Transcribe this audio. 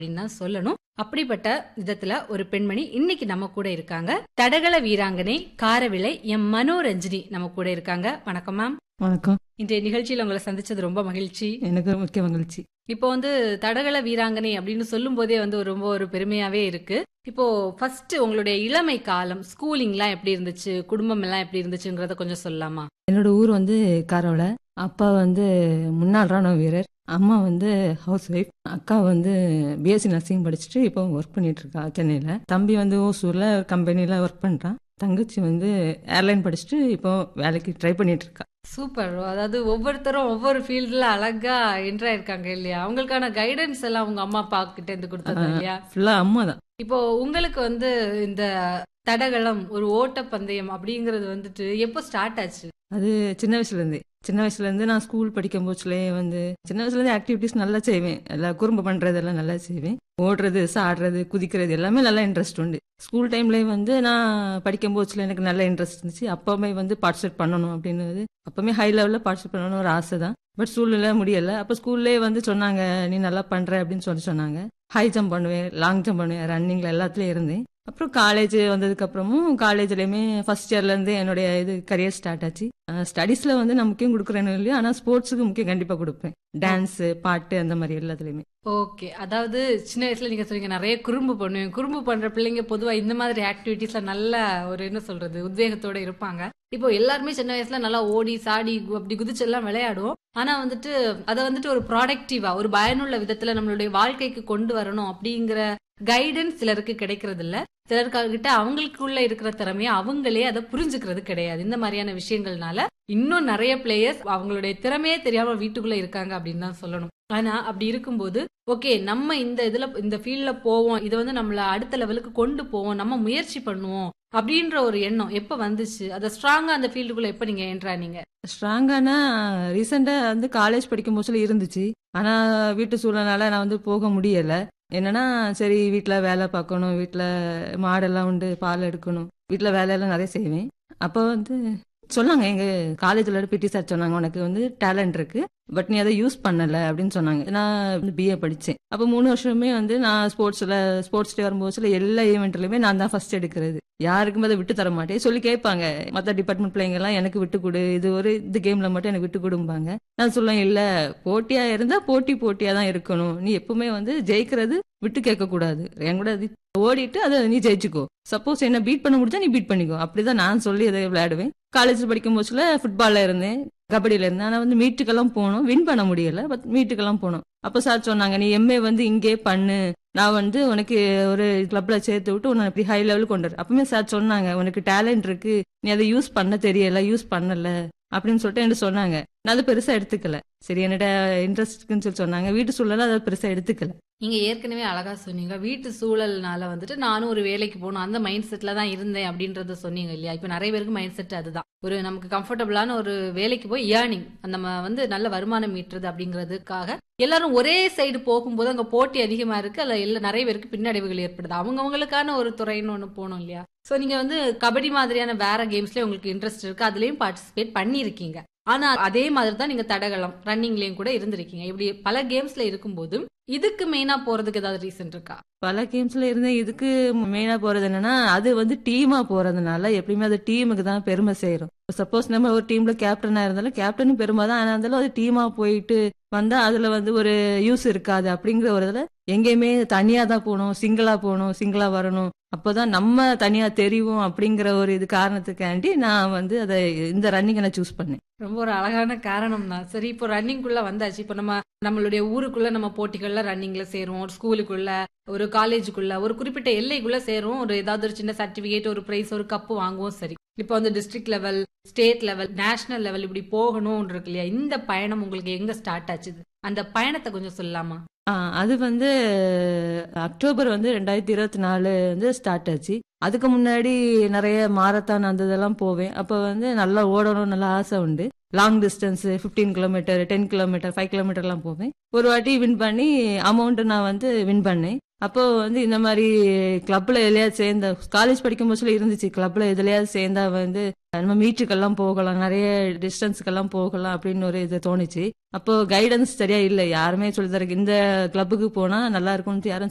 அப்படின்னு தான் சொல்லணும் அப்படிப்பட்ட விதத்துல ஒரு பெண்மணி இன்னைக்கு நம்ம கூட இருக்காங்க தடகள வீராங்கனை காரவிளை எம் மனோரஞ்சினி நம்ம கூட இருக்காங்க வணக்கம் மேம் வணக்கம் இன்றைய நிகழ்ச்சியில உங்களை சந்திச்சது ரொம்ப மகிழ்ச்சி எனக்கு முக்கிய மகிழ்ச்சி இப்போ வந்து தடகள வீராங்கனை அப்படின்னு சொல்லும் போதே வந்து ஒரு ரொம்ப ஒரு பெருமையாவே இருக்கு இப்போ ஃபர்ஸ்ட் உங்களுடைய இளமை காலம் ஸ்கூலிங்லாம் எப்படி இருந்துச்சு குடும்பம் எல்லாம் எப்படி இருந்துச்சுங்கிறத கொஞ்சம் சொல்லலாமா என்னோட ஊர் வந்து காரோல அப்பா வந்து முன்னாள் ராணுவ வீரர் அம்மா வந்து ஹவுஸ் ஒய்ஃப் அக்கா வந்து பிஎஸ்சி நர்சிங் படிச்சுட்டு இப்போ ஒர்க் பண்ணிட்டு இருக்கா சென்னையில தம்பி வந்து ஓசூர்ல கம்பெனில ஒர்க் பண்றான் தங்கச்சி வந்து ஏர்லைன் படிச்சுட்டு இப்போ வேலைக்கு ட்ரை பண்ணிட்டு இருக்கா சூப்பர் அதாவது ஒவ்வொருத்தரும் ஒவ்வொரு ஃபீல்ட்ல அழகா என்ட்ரா இருக்காங்க இல்லையா அவங்களுக்கான கைடன்ஸ் எல்லாம் உங்க அம்மா அப்பா கிட்ட இருந்து கொடுத்தது இல்லையா ஃபுல்லா அம்மா தான் இப்போ உங்களுக்கு வந்து இந்த தடகளம் ஒரு ஓட்ட பந்தயம் அப்படிங்கறது வந்துட்டு எப்போ ஸ்டார்ட் ஆச்சு அது சின்ன வயசுல இருந்தே சின்ன வயசுல இருந்து நான் ஸ்கூல் படிக்கும் போச்சுலயே வந்து சின்ன வயசுல இருந்து ஆக்டிவிட்டிஸ் நல்லா செய்வேன் எல்லாம் குறும்பு பண்றதெல்லாம் நல்லா செய்வேன் ஓடுறது சாடுறது குதிக்கிறது எல்லாமே நல்லா இன்ட்ரெஸ்ட் உண்டு ஸ்கூல் டைம்லயே வந்து நான் படிக்கும் போச்சுல எனக்கு நல்ல இன்ட்ரெஸ்ட் இருந்துச்சு அப்பவுமே வந்து பார்ட்டிசிபேட் பண்ணணும் அப்படின்னு அப்பவுமே ஹை லெவல்ல பார்ட்டிசிபேட் பண்ணணும் ஒரு ஆசை தான் பட் சூழ்நிலை முடியல அப்ப ஸ்கூல்லே வந்து சொன்னாங்க நீ நல்லா பண்ற அப்படின்னு சொல்லி சொன்னாங்க ஹை ஜம்ப் பண்ணுவேன் லாங் ஜம்ப் பண்ணுவேன் ரன்னிங்ல எல்லாத்துலயும் இருந்தேன் அப்புறம் காலேஜ் வந்ததுக்கு அப்புறமும் காலேஜ்லயுமே ஃபர்ஸ்ட் இயர்ல இருந்து என்னுடைய இது கரியர் ஸ்டார்ட் ஆச்சு ஸ்டடீஸ்ல வந்து நான் முக்கியம் கொடுக்குறேன்னு இல்லையா ஆனா ஸ்போர்ட்ஸுக்கு முக்கியம் கண்டிப்பா கொடுப்பேன் டான்ஸ் பாட்டு அந்த மாதிரி எல்லாத்துலயுமே ஓகே அதாவது சின்ன வயசுல நீங்க சொன்னீங்க நிறைய குறும்பு பண்ணுவேன் குறும்பு பண்ற பிள்ளைங்க பொதுவா இந்த மாதிரி ஆக்டிவிட்டிஸ்ல நல்ல ஒரு என்ன சொல்றது உத்வேகத்தோட இருப்பாங்க இப்போ எல்லாருமே சின்ன வயசுல நல்லா ஓடி சாடி கு- அப்படி குதிச்சு எல்லாம் விளையாடுவோம் ஆனா வந்துட்டு அதை வந்துட்டு ஒரு ப்ராடக்டிவா ஒரு பயனுள்ள விதத்துல நம்மளுடைய வாழ்க்கைக்கு கொண்டு வரணும் அப்படிங்கிற கைடன்ஸ் சிலருக்கு கிடைக்கிறது இல்ல சிலர்கிட்ட அவங்களுக்குள்ள இருக்கிற திறமைய அவங்களே அதை புரிஞ்சுக்கிறது கிடையாது இந்த மாதிரியான விஷயங்கள்னால இன்னும் நிறைய பிளேயர்ஸ் அவங்களுடைய திறமையே தெரியாம வீட்டுக்குள்ள இருக்காங்க அப்படின்னு தான் சொல்லணும் ஆனா அப்படி இருக்கும்போது ஓகே நம்ம இந்த இதுல இந்த ஃபீல்ட்ல போவோம் இதை வந்து நம்மள அடுத்த லெவலுக்கு கொண்டு போவோம் நம்ம முயற்சி பண்ணுவோம் அப்படின்ற ஒரு எண்ணம் எப்ப வந்துச்சு அதை ஸ்ட்ராங்கா அந்த ஃபீல்டுக்குள்ள எப்ப நீங்க என்ட்ரானீங்க ஸ்ட்ராங்கானா ரீசெண்டா வந்து காலேஜ் படிக்கும் போதுல இருந்துச்சு ஆனா வீட்டு சூழ்நிலை நான் வந்து போக முடியல என்னன்னா சரி வீட்ல வேலை பார்க்கணும் வீட்ல மாடெல்லாம் உண்டு பால் எடுக்கணும் வீட்ல வேலையெல்லாம் நிறைய செய்வேன் அப்போ வந்து சொன்னாங்க எங்க காலேஜ்ல பிடி சார் சொன்னாங்க உனக்கு வந்து டேலண்ட் இருக்கு பட் நீ அதை யூஸ் பண்ணல அப்படின்னு சொன்னாங்க நான் வந்து பிஏ படிச்சேன் அப்போ மூணு வருஷமே வந்து நான் ஸ்போர்ட்ஸ்ல ஸ்போர்ட்ஸ் டே வரும்போது எல்லா ஈவெண்ட்லயுமே நான் தான் ஃபர்ஸ்ட் எடுக்கிறது யாருக்குமே அதை விட்டு தர மாட்டேன் சொல்லி கேட்பாங்க மற்ற டிபார்ட்மெண்ட் பிள்ளைங்க எல்லாம் எனக்கு விட்டு கொடு இது ஒரு இந்த கேம்ல மட்டும் எனக்கு விட்டு கொடும்பாங்க நான் சொல்லுவேன் இல்ல போட்டியா இருந்தா போட்டி போட்டியா தான் இருக்கணும் நீ எப்பவுமே வந்து ஜெயிக்கிறது விட்டு கேட்க கூடாது என் கூட அது ஓடிட்டு அதை நீ ஜெயிச்சுக்கோ சப்போஸ் என்ன பீட் பண்ண முடிஞ்சா நீ பீட் பண்ணிக்கோ அப்படிதான் நான் சொல்லி அதை விளையாடுவேன் காலேஜ் படிக்கும் போச்சுல ஃபுட்பால்ல இருந்தேன் கபடியில இருந்தேன் ஆனா வந்து மீட்டுக்கெல்லாம் போனோம் வின் பண்ண முடியல பட் மீட்டுக்கெல்லாம் போனோம் அப்ப சார் சொன்னாங்க நீ எம்ஏ வந்து இங்கே பண்ணு நான் வந்து உனக்கு ஒரு கிளப்ல சேர்த்து விட்டு உன்னை இப்படி ஹை லெவலுக்கு கொண்டு வர அப்பவுமே சார் சொன்னாங்க உனக்கு டேலண்ட் இருக்கு நீ அதை யூஸ் பண்ண தெரியல யூஸ் பண்ணல அப்படின்னு சொல்லிட்டு என்கிட்ட சொன்னாங்க நான் அதை பெருசா எடுத்துக்கல சரி என்னோட இன்ட்ரெஸ்ட்னு சொல்லி சொன்னாங்க வீட்டு சூழல அதை பெருசா எடுத்துக்கல நீங்க ஏற்கனவே அழகா சொன்னீங்க வீட்டு சூழல்னால வந்துட்டு நானும் ஒரு வேலைக்கு போகணும் அந்த மைண்ட் செட்ல தான் இருந்தேன் அப்படின்றத சொன்னீங்க இல்லையா இப்ப நிறைய பேருக்கு மைண்ட் செட் அதுதான் ஒரு நமக்கு கம்ஃபர்டபுளான ஒரு வேலைக்கு போய் ஏர்னிங் நம்ம வந்து நல்ல வருமானம் ஈட்டுறது அப்படிங்கிறதுக்காக எல்லாரும் ஒரே சைடு போகும்போது அங்க போட்டி அதிகமா இருக்கு அதுல எல்லா நிறைய பேருக்கு பின்னடைவுகள் ஏற்படுது அவங்கவங்களுக்கான ஒரு துறைன்னு ஒண்ணு போகணும் இல்லையா சோ நீங்க வந்து கபடி மாதிரியான வேற கேம்ஸ்ல உங்களுக்கு இன்ட்ரெஸ்ட் இருக்கு அதுலயும் பார்ட்டிசிபேட் பண்ணியிருக்கீங்க ஆனா அதே மாதிரி தான் நீங்க தடகளம் ரன்னிங்லயும் கூட இருந்திருக்கீங்க இப்படி பல கேம்ஸ்ல இருக்கும்போது இதுக்கு மெயினா போறதுக்கு ஏதாவது ரீசன் இருக்கா பல கேம்ஸ்ல இருந்தேன் இதுக்கு மெயினா போறது என்னன்னா அது வந்து டீமா போறதுனால எப்பயுமே அது டீமுக்கு தான் பெருமை சேரும் சப்போஸ் நம்ம ஒரு டீம்ல கேப்டனா இருந்தாலும் கேப்டனும் பெருமை தான் ஆனா இருந்தாலும் அது டீமா போயிட்டு வந்தா அதுல வந்து ஒரு யூஸ் இருக்காது அப்படிங்கிற ஒரு இதுல எங்கேயுமே தனியா தான் போகணும் சிங்கிளா போகணும் சிங்கிளா வரணும் அப்போதான் நம்ம தனியா தெரியும் அப்படிங்கிற ஒரு இது காரணத்துக்காண்டி நான் வந்து அதை இந்த ரன்னிங்கை நான் சூஸ் பண்ணேன் ரொம்ப ஒரு அழகான காரணம் தான் சரி இப்போ ரன்னிங்குள்ள வந்தாச்சு இப்போ நம்ம நம்மளுடைய ஊருக்குள்ள நம்ம போட்டிகள்ல ரன்னிங்ல சேருவோம் ஒரு ஸ்கூலுக்குள்ள ஒரு காலேஜுக்குள்ள ஒரு குறிப்பிட்ட எல்லைக்குள்ள சேருவோம் ஒரு ஏதாவது ஒரு சின்ன சர்டிபிகேட் ஒரு பிரைஸ் ஒரு கப்பு வாங்குவோம் சரி இப்போ வந்து district level state level national level இப்படி போகணும் இருக்கு இல்லையா இந்த பயணம் உங்களுக்கு எங்க ஸ்டார்ட் ஆச்சு அந்த பயணத்தை கொஞ்சம் சொல்லலாமா ஆ, அது வந்து அக்டோபர் வந்து ரெண்டாயிரத்தி இருபத்தி நாலு வந்து ஸ்டார்ட் ஆச்சு அதுக்கு முன்னாடி நிறைய மாரத்தான் அந்த இதெல்லாம் போவேன் அப்போ வந்து நல்லா ஓடணும் நல்ல ஆசை உண்டு long distance 15 kilometre ten kilometre five கிலோமீட்டர்லாம் போவேன் ஒரு வாட்டி வின் பண்ணி அமௌண்ட் நான் வந்து வின் பண்ணேன் அப்போ வந்து இந்த மாதிரி கிளப்ல எதுலயாவது சேர்ந்த காலேஜ் படிக்கும் போதுல இருந்துச்சு கிளப்ல எதுலயாவது சேர்ந்தா வந்து நம்ம மீட்டுக்கெல்லாம் போகலாம் நிறைய டிஸ்டன்ஸுக்கெல்லாம் போகலாம் அப்படின்னு ஒரு இது தோணுச்சு அப்போ கைடன்ஸ் சரியா இல்லை யாருமே சொல்லி தரக்கு இந்த கிளப்புக்கு போனா நல்லா இருக்கும்னு யாரும்